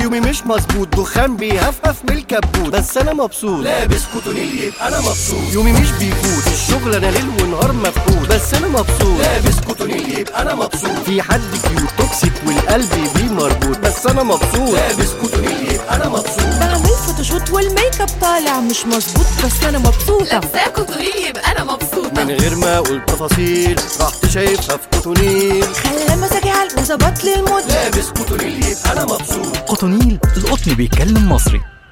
يومي مش مظبوط دخان بيهفهف من الكبوت بس انا مبسوط لابس كوتونيل يبقى انا مبسوط يومي مش بيفوت الشغل انا ليل ونهار مفقود بس انا مبسوط لابس كوتونيل يبقى انا مبسوط في حد كيوت توكسيك والقلب بيه مربوط بس انا مبسوط لابس كوتونيل يبقى انا مبسوط بعمل فوتوشوت والميك اب طالع مش مظبوط بس انا مبسوطه لابساه كوتونيل يبقى انا مبسوطة من غير ما اقول تفاصيل رحت شايفها في كوتونيل خلى مزاجي عال وظبط لي المود لابس كوتونيل يبقى انا مبسوط قطنيل القطن بيتكلم مصري